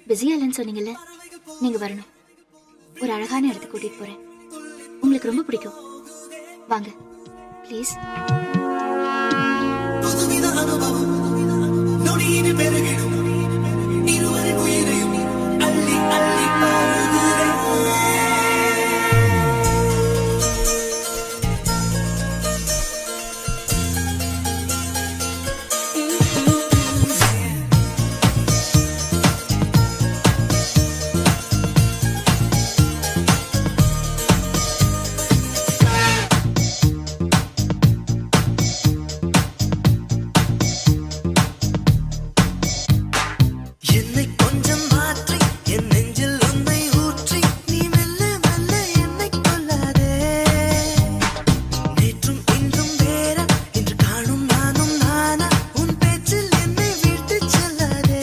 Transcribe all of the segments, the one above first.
பிஸியா இல்லைன்னு சொன்னீங்கல்ல நீங்க வரணும் ஒரு அழகான இடத்துக்கு கூட்டிட்டு போறேன் உங்களுக்கு ரொம்ப பிடிக்கும் வாங்க ப்ளீஸ் புதுவித அனுபவம் நொடியினு பெருகிடும் இருவரின் உயிரையும் அள்ளி அள்ளி பாருகிறேன் என்னை கொஞ்சம் மாற்றி என் நெஞ்சில் உன்னை ஊற்றி நீ மெல்ல மெல்ல என்னை கொல்லாதே நேற்றும் இன்றும் வேற இன்று காணும் நானும் நானா உன் பேச்சில் என்னை விட்டு செல்லாதே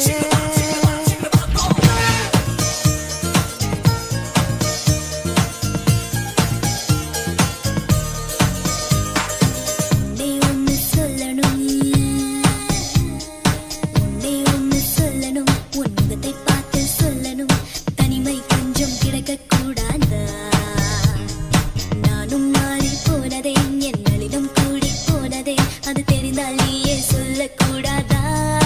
உன்னை ஒன்று சொல்லணும் உன்னை ஒன்று சொல்லணும் உன் முகத்தை பார்த்து சொல்லணும் தனிமை கொஞ்சம் கிடைக்கக் கூடாதா நானும் மாறி போனதே என்னிடம் கூடி போனதே அது தெரிந்தால் நீயே சொல்லக்கூடாதா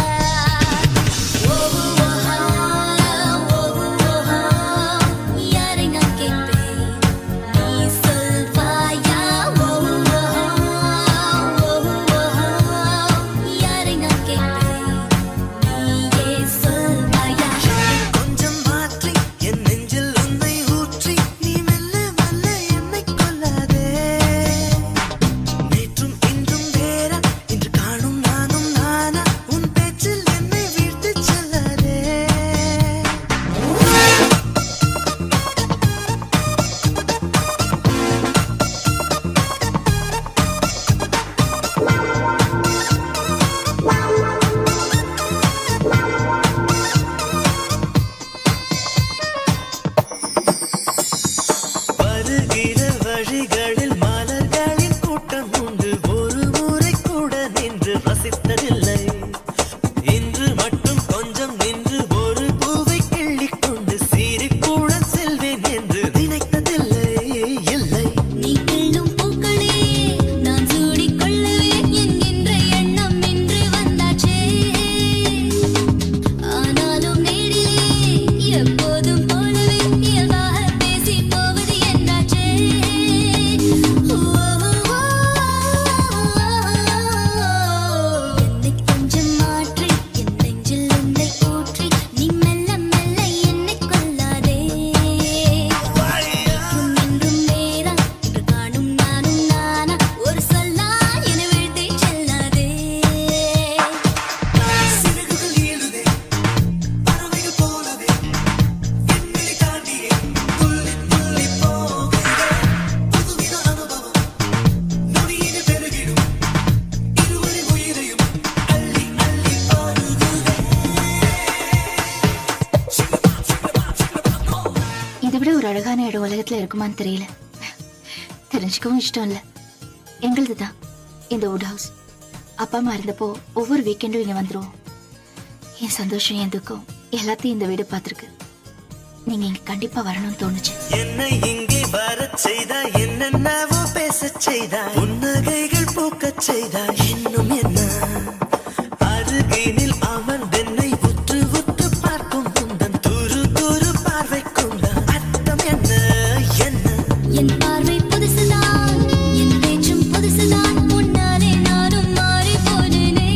ஓஹோ, ஓஹா, ஓஹோ, ஓஹா, யாரை நான் கேட்பேன் நீ சொல்வாயா ஓஹோ, ஓஹோ, ஓஹோ, யாரை நான் கேட்பேன் நீயே சொல்வாயா கொஞ்சம் மாற்றி என் நெஞ்சில் உன்னை ஊற்றி நீ மெல்ல மெல்ல என்னை கொல்லாதே நேற்றும் இன்றும் வேற இன்று காணும் நானும் நானா உன் பேச்சில் என்னை விட்டு செல்லாதே வருகிற வழிகளில் மலர்களின் கூட்டம் உண்டு ஒரு முறை கூட நின்று ரசித்ததில்லை இன்று மட்டும் கொஞ்சம் நின்று ஒரு பூவை கிள்ளிக் கொண்டு சீறிக்கூட செல்வேன் என்று நினைத்ததில்லை இல்லை நீ கிள்ளும் பூக்களே நான் சூடிக் கொள்ளவே என்கின்ற எண்ணம் இன்று வந்தாச்சே ஆனாலும் நேரிலே எப்போதும் போலவே இயல்பாக பேசி போவது என்னாச்சே என்னை கொஞ்சம் மாற்றி என் நெஞ்சில் உன்னை ஊற்றி நீ மெல்ல மெல்ல என்னை கொல்லாதே என்றும் நேரா இன்று காணும் நானும் நானா ஒரு சொல்லா என வீழ்த்தி செல்லாதே சிறகுகள் ஏழுதே பறவைகள் போலவே விண்வெளி தாண்டியே துள்ளி துள்ளி போகிறேன் புதுவித அனுபவம் நொடியினு பெருகிடும் இருவரின் உயிரையும் அள்ளி அள்ளி பாருகிறேன் இதை விட ஒரு அழகான இடம் உலகத்துல இருக்குமான்னு தெரியல தெரிஞ்சுக்கவும் இஷ்டம் இல்ல எங்களுது தான் இந்த வுட் ஹவுஸ் அப்பா அம்மா இருந்தப்போ ஒவ்வொரு வீக்கெண்டும் இங்க வந்துருவோம் என் சந்தோஷம் என் துக்கம் எல்லாத்தையும் இந்த வீடு பார்த்துருக்கு நீங்க இங்க கண்டிப்பா வரணும்னு தோணுச்சு என்னை இங்கே வரச் செய்தாய் என்னென்னவோ பேசச் செய்தாய் புன்னகைகள் பூக்கச் செய்தாய் இன்னும் என்ன அருகினில் அமர்ந்தென்னை உற்று உற்று பார்க்கும் உந்தன் துரு துரு பார்வைக்கும் அர்த்தம் என்ன என்ன என் பார்வை புதுசுதான் என் பேச்சும் புதுசுதான் உன்னாலே நானும் மாறி போனேனே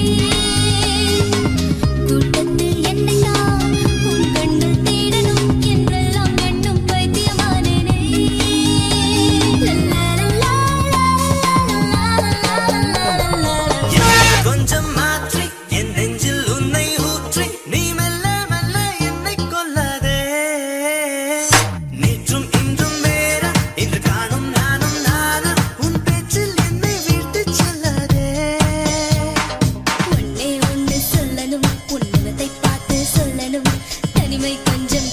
கூட்டத்தில் என்னை நான் உன் கண்கள் தேடணும் என்றெல்லாம் எண்ணும் பைத்தியமானேனே லல்லா, லல்லா, லல்லா, லல்லா, லல்லா, லல்லா. என்னை கொஞ்சம் மாற்றி என் நெஞ்சில் உன்னை ஊற்றி நீ மெல்ல மெல்ல என்னை கொல்லாதே நேற்றும் இன்றும் வேற இன்று காணும் நானும் நானா உன் பேச்சில் என்னை விட்டு செல்லாதே ஒன்னே ஒன்று சொல்லணும் உன் முகத்தை பார்த்து சொல்லணும் தனிமை கொஞ்சம்